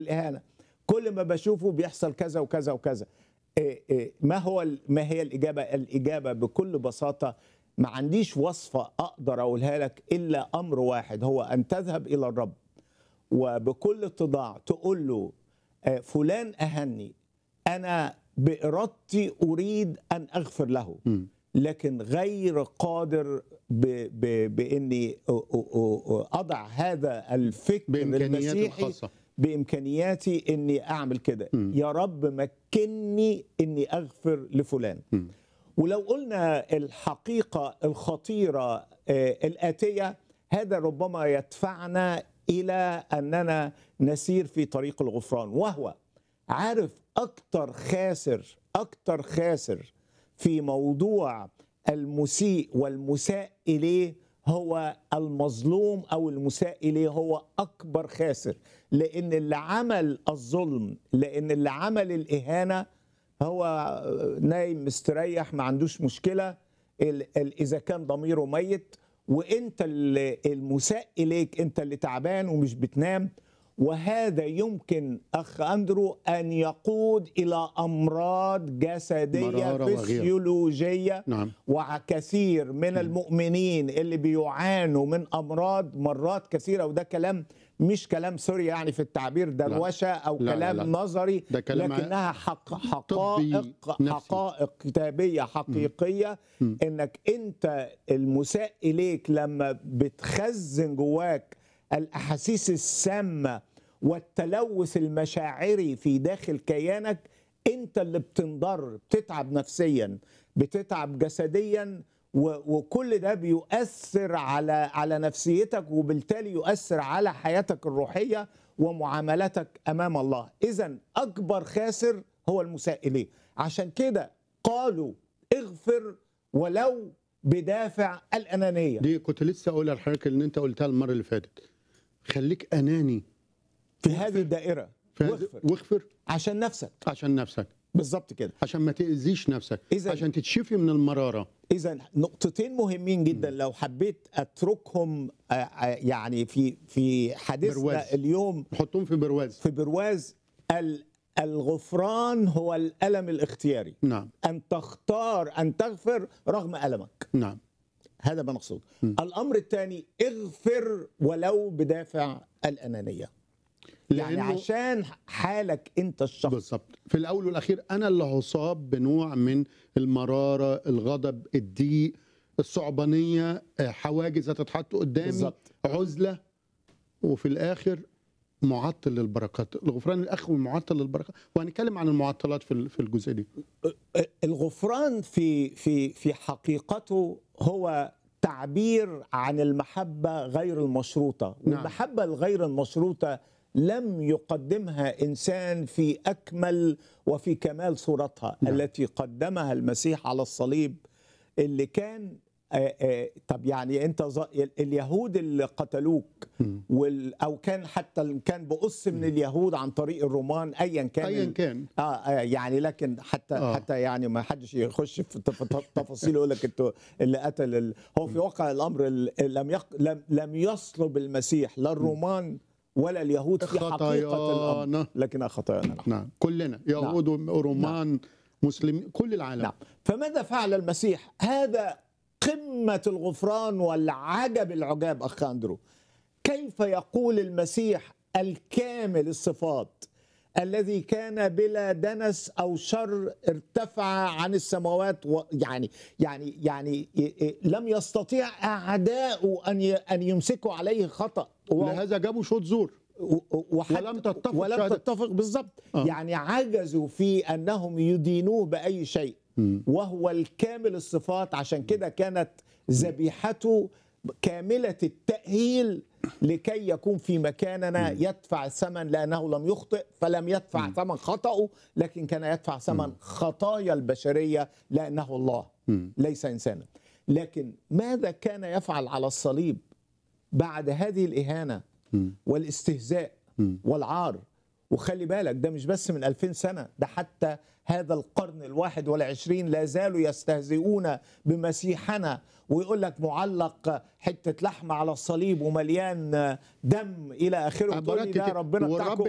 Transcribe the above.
الاهانه كل ما بشوفه بيحصل كذا وكذا وكذا إيه إيه ما هو ال- ما هي الاجابه الاجابه بكل بساطه ما عنديش وصفه اقدر اقولها لك الا امر واحد هو ان تذهب الى الرب وبكل اتضاع تقول له آه، فلان اهني انا بارادتي اريد ان اغفر له لكن غير قادر ب ب باني أ- أ- أ- اضع هذا الفكر بإمكانياتي المسيحي الخاصة. بامكانياتي اني اعمل كده يا رب مكني اني اغفر لفلان ولو قلنا الحقيقه الخطيره آه، الاتيه هذا ربما يدفعنا الى اننا نسير في طريق الغفران وهو عارف اكتر خاسر اكتر خاسر في موضوع المسيء والمساء اليه هو المظلوم او المساء اليه هو اكبر خاسر لان اللي عمل الظلم لان اللي عمل الاهانه هو نايم مستريح ما عندوش مشكله ال- ال- اذا كان ضميره ميت وانت اللي المساء اليك انت اللي تعبان ومش بتنام وهذا يمكن اخ اندرو ان يقود الى امراض جسديه مرارة وغيره. فسيولوجيه نعم. وكثير من المؤمنين اللي بيعانوا من امراض مرات كثيره وده كلام مش كلام سوري يعني في التعبير دروشه او لا، لا، كلام لا. نظري ده كلام لكنها حق حقائق نفسي. حقائق كتابيه حقيقيه انك انت المساء اليك لما بتخزن جواك الاحاسيس السامه والتلوث المشاعري في داخل كيانك انت اللي بتنضر بتتعب نفسيا بتتعب جسديا و- وكل ده بيؤثر على على نفسيتك وبالتالي يؤثر على حياتك الروحيه ومعاملتك امام الله اذا اكبر خاسر هو المساء اليه عشان كده قالوا اغفر ولو بدافع الانانيه دي كنت لسه اقولها لحضرتك اللي انت قلتها المره اللي فاتت خليك اناني في هذه الدائره في هذا- واغفر واغفر عشان نفسك عشان نفسك بالظبط كده عشان ما تاذيش نفسك إذا- عشان تتشفي من المراره اذا نقطتين مهمين جدا لو حبيت اتركهم آه، آه، يعني في في حديثنا برواز. اليوم نحطهم في برواز في برواز ال- الغفران هو الالم الاختياري نعم ان تختار ان تغفر رغم المك نعم هذا ما نقصد الامر الثاني اغفر ولو بدافع الانانيه يعني لأنه- عشان حالك انت الشخص بالظبط في الاول والاخير انا اللي هصاب بنوع من المراره الغضب الضيق الصعبانيه آه، حواجز هتتحط قدامي بالظبط. عزله وفي الاخر معطل للبركات الغفران الاخوي معطل للبركات وهنتكلم عن المعطلات في ال- في الجزء دي الغفران في في في حقيقته هو تعبير عن المحبة غير المشروطة نعم. والمحبة الغير المشروطة لم يقدمها إنسان في أكمل وفي كمال صورتها نعم. التي قدمها المسيح على الصليب اللي كان آه، آه، طب يعني انت ظ- اليهود اللي قتلوك وال او كان حتى ال- كان بقص من اليهود عن طريق الرومان ايا كان ايا ال- كان اه آه، يعني لكن حتى آه. آه. حتى يعني ما حدش يخش في تف- تفاصيل يقول لك انتوا اللي قتل ال... هو في واقع الامر ال- لم يق... لم لم يصلب المسيح لا الرومان ولا اليهود في حقيقه خطايانا. الامر لكنها خطايانا نعم. نعم كلنا يهود ورومان مسلمين كل العالم نعم فماذا فعل المسيح هذا قمه الغفران والعجب العجاب اخ اندرو كيف يقول المسيح الكامل الصفات الذي كان بلا دنس او شر ارتفع عن السماوات و يعني يعني يعني ي- ي- لم يستطيع اعداؤه ان ي- ان يمسكوا عليه خطا و- لهذا جابوا شوط زور و- وحتى ولم تتفق ولم شهادة. تتفق بالضبط آه. يعني عجزوا في انهم يدينوه باي شيء وهو الكامل الصفات عشان كده كانت ذبيحته كامله التاهيل لكي يكون في مكاننا يدفع الثمن لانه لم يخطئ فلم يدفع ثمن خطأه لكن كان يدفع ثمن خطايا البشريه لانه الله ليس انسانا لكن ماذا كان يفعل على الصليب بعد هذه الاهانه والاستهزاء والعار وخلي بالك ده مش بس من 2000 سنة ده حتى هذا القرن الواحد والعشرين لا زالوا يستهزئون بمسيحنا ويقول لك معلق حتة لحمة على الصليب ومليان دم إلى آخره تقول لي عبارات ده كتير. ربنا والرب بتاعكم